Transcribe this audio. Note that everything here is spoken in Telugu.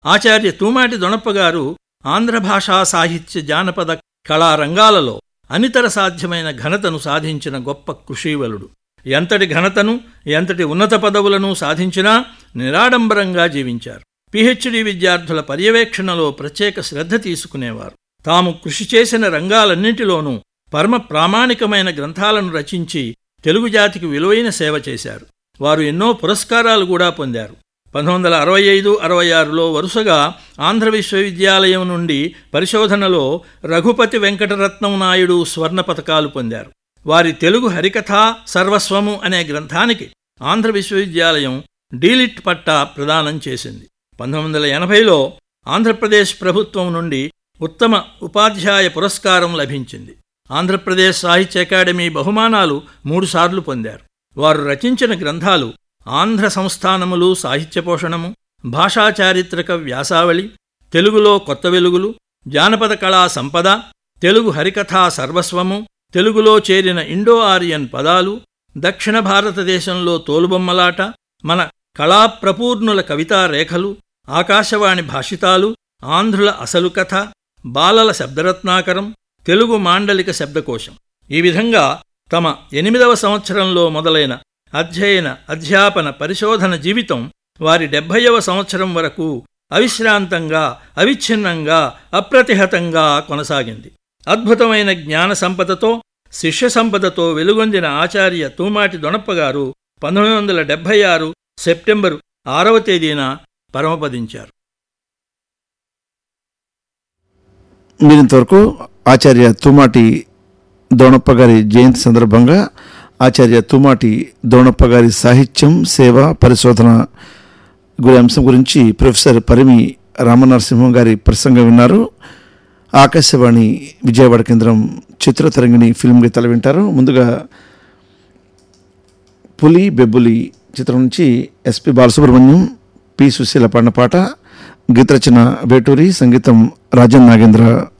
ఆచార్య తూమాటి దొణప్ప గారు ఆంధ్ర భాషా సాహిత్య జానపద కళారంగాలలో అనితర సాధ్యమైన ఘనతను సాధించిన గొప్ప కృషీవలుడు ఎంతటి ఘనతను ఎంతటి ఉన్నత పదవులను సాధించినా నిరాడంబరంగా జీవించారు పిహెచ్డి విద్యార్థుల పర్యవేక్షణలో ప్రత్యేక శ్రద్ధ తీసుకునేవారు తాము కృషి చేసిన రంగాలన్నింటిలోనూ పరమ ప్రామాణికమైన గ్రంథాలను రచించి తెలుగు జాతికి విలువైన సేవ చేశారు వారు ఎన్నో పురస్కారాలు కూడా పొందారు పంతొమ్మిది వందల అరవై ఐదు అరవై ఆరులో వరుసగా ఆంధ్ర విశ్వవిద్యాలయం నుండి పరిశోధనలో రఘుపతి వెంకటరత్నం నాయుడు స్వర్ణ పతకాలు పొందారు వారి తెలుగు హరికథ సర్వస్వము అనే గ్రంథానికి ఆంధ్ర విశ్వవిద్యాలయం డీలిట్ పట్టా ప్రదానం చేసింది పంతొమ్మిది వందల ఎనభైలో ఆంధ్రప్రదేశ్ ప్రభుత్వం నుండి ఉత్తమ ఉపాధ్యాయ పురస్కారం లభించింది ఆంధ్రప్రదేశ్ సాహిత్య అకాడమీ బహుమానాలు మూడుసార్లు పొందారు వారు రచించిన గ్రంథాలు ఆంధ్ర సంస్థానములు సాహిత్య పోషణము భాషా చారిత్రక వ్యాసావళి తెలుగులో కొత్త వెలుగులు జానపద కళా సంపద తెలుగు హరికథా సర్వస్వము తెలుగులో చేరిన ఇండో ఆరియన్ పదాలు దక్షిణ భారతదేశంలో తోలుబొమ్మలాట మన కళాప్రపూర్ణుల కవితా రేఖలు ఆకాశవాణి భాషితాలు ఆంధ్రుల అసలు కథ బాలల శబ్దరత్నాకరం తెలుగు మాండలిక శబ్దకోశం ఈ విధంగా తమ ఎనిమిదవ సంవత్సరంలో మొదలైన అధ్యయన అధ్యాపన పరిశోధన జీవితం వారి డెబ్భైవ సంవత్సరం వరకు అవిశ్రాంతంగా అవిచ్ఛిన్నంగా అప్రతిహతంగా కొనసాగింది అద్భుతమైన జ్ఞాన సంపదతో శిష్య సంపదతో వెలుగొందిన ఆచార్య తూమాటి దొణప్పగారు పంతొమ్మిది వందల డెబ్భై ఆరు సెప్టెంబరు ఆరవ తేదీన పరమపదించారు మీరింతవరకు ఆచార్య తుమాటి దోణప్ప గారి జయంతి సందర్భంగా ఆచార్య తుమాటి దోణప్ప గారి సాహిత్యం సేవ పరిశోధన గురి అంశం గురించి ప్రొఫెసర్ పరిమి రామనరసింహం గారి ప్రసంగం విన్నారు ఆకాశవాణి విజయవాడ కేంద్రం చిత్రతరంగిణి ఫిల్మ్ గీతాలు వింటారు ముందుగా పులి బెబ్బులి చిత్రం నుంచి ఎస్పి బాలసుబ్రహ్మణ్యం పి సుశీల పాడిన పాట గీతరచన వేటూరి సంగీతం రాజన్ నాగేంద్ర